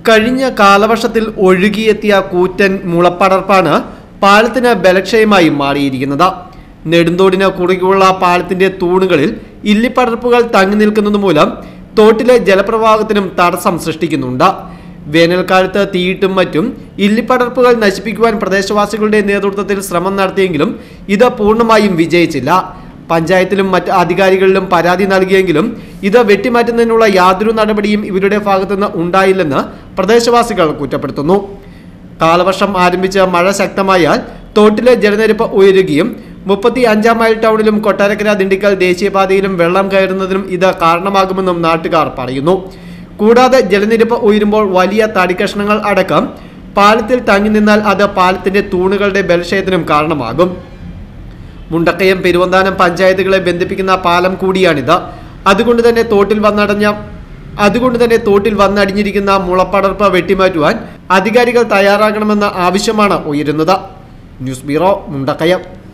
കഴിഞ്ഞ കാലവർഷത്തിൽ ഒഴുകിയെത്തിയ കൂറ്റൻ മുളപ്പടർപ്പാണ് പാലത്തിന് ബലക്ഷയമായി മാറിയിരിക്കുന്നത് നെടുന്തോടിന് കുറുകെയുള്ള പാലത്തിന്റെ തൂണുകളിൽ ഇല്ലിപ്പടർപ്പുകൾ തങ്ങി നിൽക്കുന്നത് മൂലം തോട്ടിലെ ജലപ്രവാഹത്തിനും തടസ്സം സൃഷ്ടിക്കുന്നുണ്ട് വേനൽക്കാലത്ത് തീയിട്ടും മറ്റും ഇല്ലിപ്പടർപ്പുകൾ നശിപ്പിക്കുവാൻ പ്രദേശവാസികളുടെ നേതൃത്വത്തിൽ ശ്രമം നടത്തിയെങ്കിലും ഇത് പൂർണ്ണമായും വിജയിച്ചില്ല പഞ്ചായത്തിലും മറ്റ് അധികാരികളിലും പരാതി നൽകിയെങ്കിലും ഇത് വെട്ടിമാറ്റുന്നതിനുള്ള യാതൊരു നടപടിയും ഇവരുടെ ഭാഗത്തുനിന്ന് ഉണ്ടായില്ലെന്ന് പ്രദേശവാസികൾ കുറ്റപ്പെടുത്തുന്നു കാലവർഷം ആരംഭിച്ച മഴ ശക്തമായാൽ തോട്ടിലെ ജലനിരപ്പ് ഉയരുകയും മുപ്പത്തി അഞ്ചാം മൈൽ ടൗണിലും കൊട്ടാരക്കര ദിണ്ടിക്കൽ ദേശീയപാതയിലും വെള്ളം കയറുന്നതിനും ഇത് കാരണമാകുമെന്നും നാട്ടുകാർ പറയുന്നു കൂടാതെ ജലനിരപ്പ് ഉയരുമ്പോൾ വലിയ തടിക്കഷ്ണങ്ങൾ അടക്കം പാലത്തിൽ തങ്ങി നിന്നാൽ അത് പാലത്തിന്റെ തൂണുകളുടെ ബലക്ഷയത്തിനും കാരണമാകും മുണ്ടക്കയം പെരുവന്താനം പഞ്ചായത്തുകളെ ബന്ധിപ്പിക്കുന്ന പാലം കൂടിയാണിത് അതുകൊണ്ട് തന്നെ തോട്ടിൽ വന്നടഞ്ഞ അതുകൊണ്ട് തന്നെ തോട്ടിൽ വന്നടിഞ്ഞിരിക്കുന്ന മുളപ്പടർപ്പ് വെട്ടിമാറ്റുവാൻ അധികാരികൾ തയ്യാറാകണമെന്ന ആവശ്യമാണ് ഉയരുന്നത് ന്യൂസ് ബ്യൂറോ മുണ്ടക്കയം